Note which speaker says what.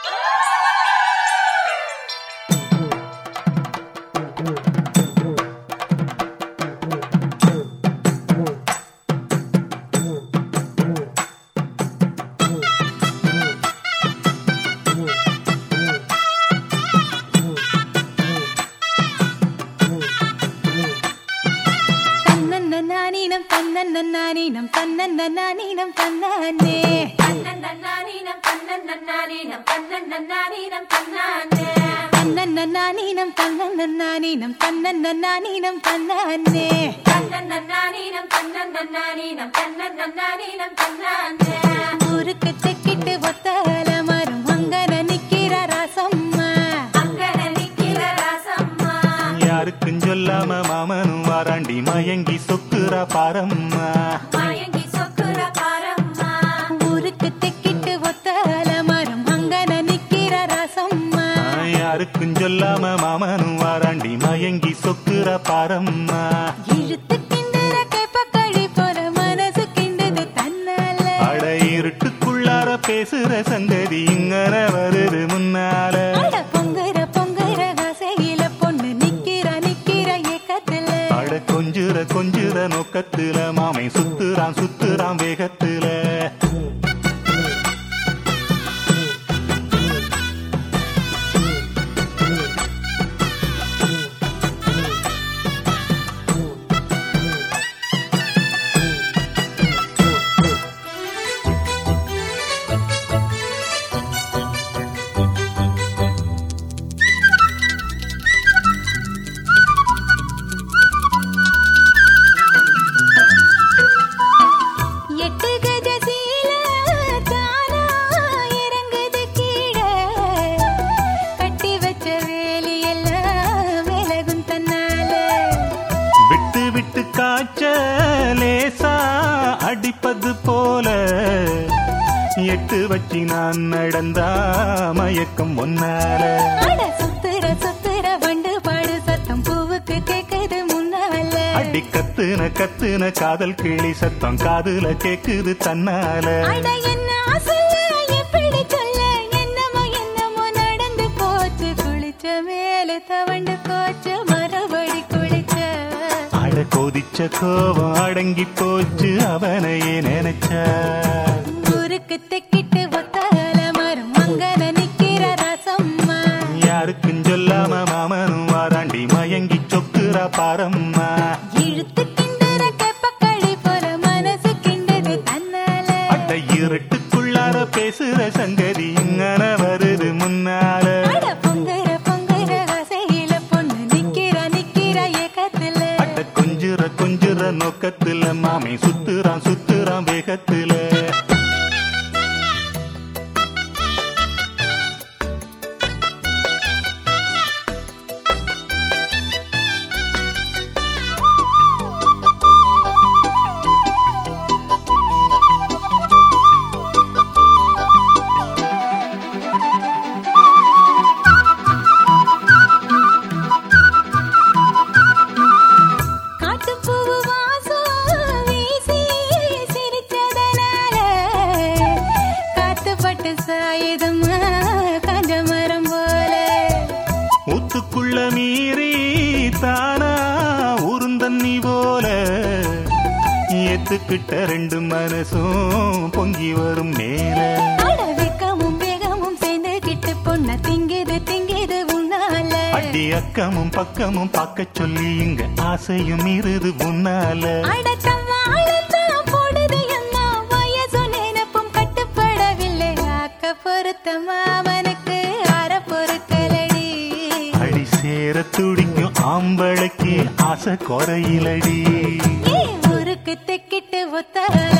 Speaker 1: தன்னன்னானீனம் தன்னன்னானீனம் தன்னன்னானீனம் தன்னானே
Speaker 2: தன்னன்னானீனம் தன்னன்னானீனம் தன்னன்னானீனம் தன்னானே
Speaker 1: தன்னன்னானீனம் தன்னன்னானீனம் தன்னன்னானீனம் தன்னானே
Speaker 2: தன்னன்னானீனம் தன்னன்னானீனம் தன்னன்னானீனம் தன்னானே
Speaker 1: ஊருக்கு தெக்கிட்டு ஒத்தால மரம் அங்கன நிக்கிற ராசம்மா
Speaker 2: அங்கன நிக்கிற ராசம்மா
Speaker 3: யாருக்கும் சொல்லாம மாமனும் வாராண்டி மயங்கி சொக்குற பாரம்மா
Speaker 2: மயங்கி சொக்குற பாரம்மா
Speaker 1: ஊருக்கு தெக்கிட்டு ஒத்தால மரம் அங்கன நிக்கிற ராசம்மா
Speaker 3: யாருக்கும் சொல்லாம மாமனும் வாராண்டி மயங்கி சொக்குற பாரம்மா
Speaker 1: இழுத்து கிண்டுற கேப்பக்கழி போல மனசு கிண்டுது தன்னால
Speaker 3: அட இருட்டுக்குள்ளார பேசுற சந்ததி இங்கன வருது முன்னால
Speaker 1: அட பொங்குற பொங்குற ஆசையில பொண்ணு நிக்கிற நிக்கிற ஏக்கத்துல
Speaker 3: அட கொஞ்சுற கொஞ்சுற நோக்கத்துல மாமை சுத்துறான் சுத்துறான் வேகத்துல
Speaker 1: எட்டு கஜ சீல தானா இறங்குது கீழே கட்டி வச்ச வேலி எல்லாம் விலகும் தன்னால
Speaker 3: விட்டு விட்டு காய்ச்ச லேசா அடிப்பது போல எட்டு வச்சு நான் நடந்தா மயக்கம் ஒன்னால
Speaker 1: அட சுத்துற சுத்துற வண்டு பாடு சத்தம் பூவுக்கு கேக்குது முன்னால
Speaker 3: அடி கத்துன கத்துன காதல் கிளி சத்தம் காதுல கேக்குது தன்னால
Speaker 1: அட என்ன சொல்ல எப்படி சொல்ல என்னமோ என்னமோ நடந்து போச்சு குளிச்ச மேல தவண்டு போச்சு மறுபடி குளிச்ச
Speaker 3: அட கொதிச்ச கோபம் அடங்கி போச்சு அவனையே நினைச்சா
Speaker 1: ஊருக்கு தெக்கிட்டு ஒத்தால மரம் அங்கன நிக்கிற ரசம்மா
Speaker 3: யாருக்கும் சொல்லாம மாமனும் வாராண்டி மயங்கி சொக்குற பாரம்மா
Speaker 1: இழுத்து கிண்டுற கேப்பக்களி போல மனசு கிண்டுது தன்னால
Speaker 3: அட இருட்டுக்குள்ளார பேசுற சங்கதி இங்கன வருது முன்னால
Speaker 1: அட பொங்குற பொங்குற ஆசையில பொண்ணு நிக்கிற நிக்கிற ஏக்கத்துல
Speaker 3: அட கொஞ்சுற கொஞ்சுற நோக்கத்துல மாமை சுத்துறான் சுத்துறான் வேகத்துல
Speaker 1: காட்டுப்பூவு வாசம் வீசி சிரிச்சதனால காத்துப்பட்டு சாயுதம்மா காஞ்ச மரம் போல
Speaker 3: ஊத்துக்குள்ள மீறி தானா உருந்தண்ணி போல ஏத்துக்கிட்ட ரெண்டு மனசும் பொங்கி வரும் மேல
Speaker 1: அட வெக்கமும் வேகமும் சேர்ந்து கிட்டு பொண்ண திங்கிது திங்கிது உன்னால
Speaker 3: அடி அக்கமும் பக்கமும் பார்க்க சொல்லி இங்க ஆசையும் இருது உன்னால
Speaker 1: அடத்தம்மா அழுத்தம் போடுது அம்மா வயசு நினைப்பும் கட்டுப்படவில்லை ஆக்க பொருத்த மாமனுக்கு அற பொறுக்கலடி
Speaker 3: அடி சேர துடிக்கும் ஆம்பளைக்கு ஆசை குறையிலடி
Speaker 1: ஏ ஊருக்கு தெக்கிட்டு ஒத்தால